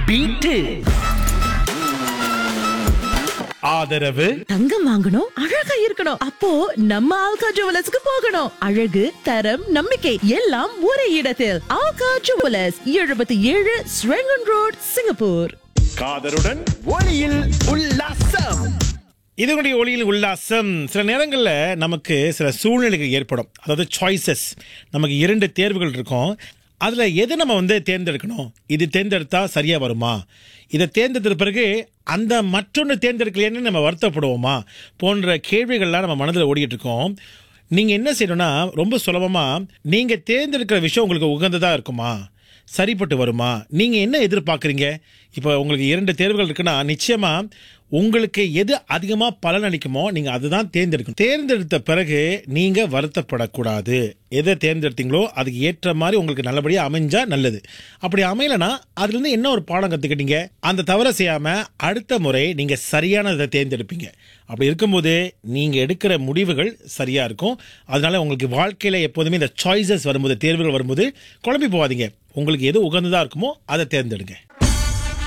beat ஆதரவு தங்கம் வாங்கணும் அழகா இருக்கணும் அப்போ நம்ம ஆல்கா ஜுவலர்ஸ்க்கு போகணும் அழகு தரம் நம்பிக்கை எல்லாம் ஒரே இடத்தில் ஆல்கா ஜுவலர்ஸ் எழுபத்தி ஏழு ஸ்ரெங்கன் ரோட் சிங்கப்பூர் காதருடன் ஒளியில் உல்லாசம் இதனுடைய ஒளியில் உல்லாசம் சில நேரங்களில் நமக்கு சில சூழ்நிலைகள் ஏற்படும் அதாவது சாய்ஸஸ் நமக்கு இரண்டு தேர்வுகள் இருக்கும் அதில் எதை நம்ம வந்து தேர்ந்தெடுக்கணும் இது தேர்ந்தெடுத்தா சரியாக வருமா இதை தேர்ந்தெடுத்த பிறகு அந்த மற்றொன்று தேர்ந்தெடுக்கலையேன்னு நம்ம வருத்தப்படுவோமா போன்ற கேள்விகள்லாம் நம்ம மனதில் ஓடிட்டு இருக்கோம் நீங்கள் என்ன செய்யணும்னா ரொம்ப சுலபமாக நீங்கள் தேர்ந்தெடுக்கிற விஷயம் உங்களுக்கு உகந்ததாக இருக்குமா சரிப்பட்டு வருமா நீங்க என்ன எதிர்பார்க்குறீங்க இப்போ உங்களுக்கு இரண்டு தேர்வுகள் இருக்குன்னா நிச்சயமா உங்களுக்கு எது அதிகமா பலன் அளிக்குமோ நீங்க அதுதான் தேர்ந்தெடுக்கணும் தேர்ந்தெடுத்த பிறகு நீங்க வருத்தப்படக்கூடாது எதை தேர்ந்தெடுத்தீங்களோ அதுக்கு ஏற்ற மாதிரி உங்களுக்கு நல்லபடியா அமைஞ்சா நல்லது அப்படி அமையலனா அதுல இருந்து என்ன ஒரு பாடம் கத்துக்கிட்டீங்க அந்த தவறை செய்யாம அடுத்த முறை நீங்க சரியானதை தேர்ந்தெடுப்பீங்க அப்படி இருக்கும்போது நீங்க எடுக்கிற முடிவுகள் சரியா இருக்கும் அதனால உங்களுக்கு வாழ்க்கையில எப்போதுமே இந்த சாய்ஸஸ் வரும்போது தேர்வுகள் வரும்போது குழம்பி போகாதீங்க உங்களுக்கு எது உகந்ததா இருக்குமோ அதை தேர்ந்தெடுங்க